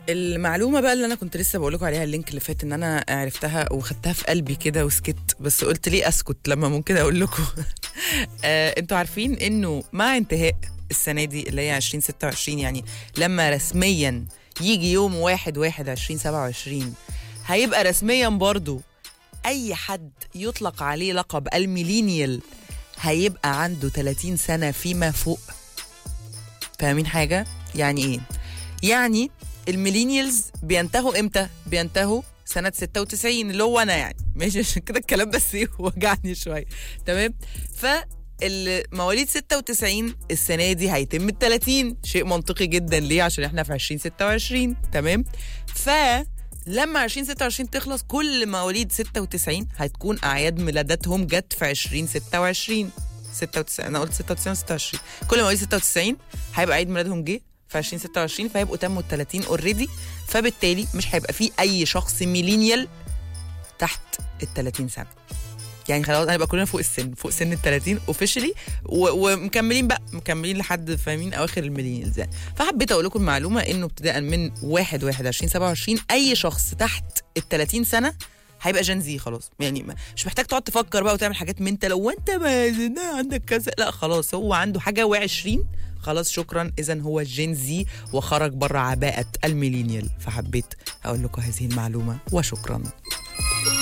المعلومة بقى اللي أنا كنت لسه بقول لكم عليها اللينك اللي فات إن أنا عرفتها وخدتها في قلبي كده وسكت بس قلت ليه أسكت لما ممكن أقول لكم آه، أنتوا عارفين إنه مع انتهاء السنة دي اللي هي 2026 يعني لما رسميا يجي يوم 1 1 2027 هيبقى رسميا برضو أي حد يطلق عليه لقب الميلينيال هيبقى عنده 30 سنة فيما فوق فاهمين حاجة؟ يعني إيه؟ يعني الميلينيالز بينتهوا امتى؟ بينتهوا سنة 96 اللي هو أنا يعني ماشي عشان كده الكلام بس إيه وجعني شوية تمام؟ ف مواليد 96 السنة دي هيتم ال 30 شيء منطقي جدا ليه؟ عشان احنا في 2026 تمام؟ ف لما 2026 تخلص كل مواليد 96 هتكون اعياد ميلاداتهم جت في 2026 96 انا قلت 96 26 كل مواليد 96 هيبقى عيد ميلادهم جه في 2026 فهيبقوا تموا ال 30 اوريدي فبالتالي مش هيبقى في اي شخص ميلينيال تحت ال 30 سنه يعني خلاص هنبقى كلنا فوق السن فوق سن ال 30 اوفيشلي ومكملين بقى مكملين لحد فاهمين اواخر الميلينيالز يعني فحبيت اقول لكم معلومه انه ابتداء من 1 1 2027 اي شخص تحت ال 30 سنه هيبقى جين زي خلاص يعني ما- مش محتاج تقعد تفكر بقى وتعمل حاجات من انت لو انت ما عندك كذا لا خلاص هو عنده حاجه و20 خلاص شكرا اذا هو جين زي وخرج بره عباءه الميلينيال فحبيت اقول لكم هذه المعلومه وشكرا